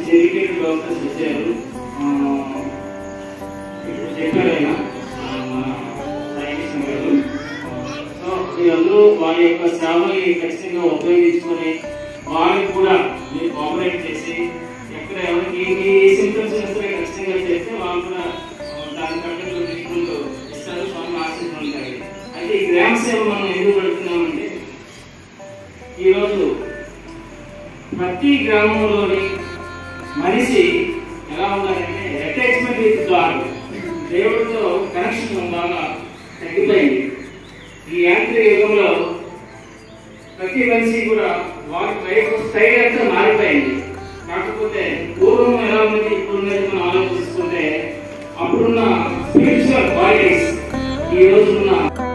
dedicated doctors వచ్చారు ఆ, ఇప్పుడు చెప్పారు ఆయన సైంటిస్ట్ గారు సో మీరందరూ వారి యొక్క సేవల్ని ఖచ్చితంగా ఉపయోగించుకొని వారికి కూడా మీరు కోఆపరేట్ చేసి ఎక్కడ ఎవరికి ఏ సింటమ్స్ సరే ఖచ్చితంగా చేస్తే వాళ్ళు కూడా ఆ, దాని తగ్గట్టు ట్రీట్మెంట్ ఇస్తారు స్వామి ఆశిస్తూ ఉంటాయి అయితే ఈ గ్రామ సేవ మనం ఎందుకు పెడుతున్నామంటే ఈరోజు ప్రతి గ్రామంలోని మనిషి ఎలా ఉండాలంటే అటాచ్మెంట్ విత్ గాడ్ దేవుడితో కనెక్షన్ బాగా తగ్గిపోయింది ఈ యాంత్రిక యుగంలో ప్రతి మనిషి కూడా వారి లైఫ్ స్టైల్ అంతా మారిపోయింది కాకపోతే పూర్వం ఎలా ఉంది ఇప్పుడు ఉన్నది మనం ఆలోచిస్తుంటే అప్పుడున్న స్పిరిచువల్ బాడీస్ ఈ రోజున్న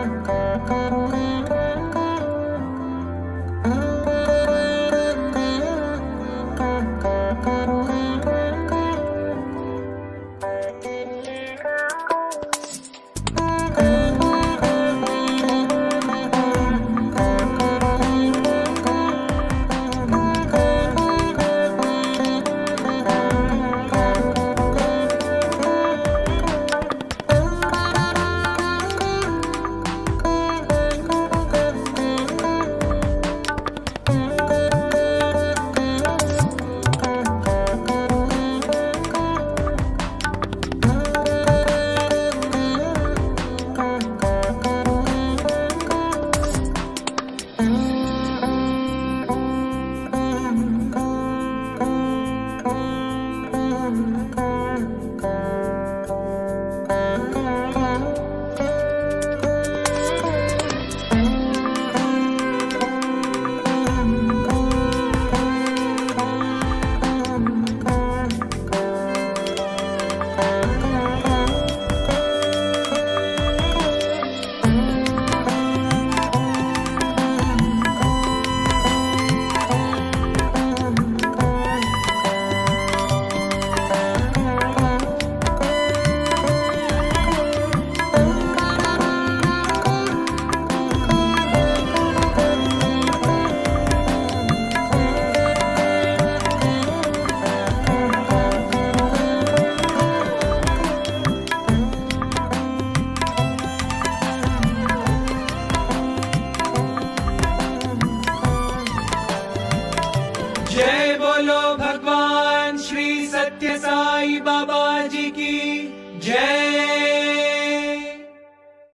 जय बोलो भगवान श्री सत्य साई बाबा जी की जय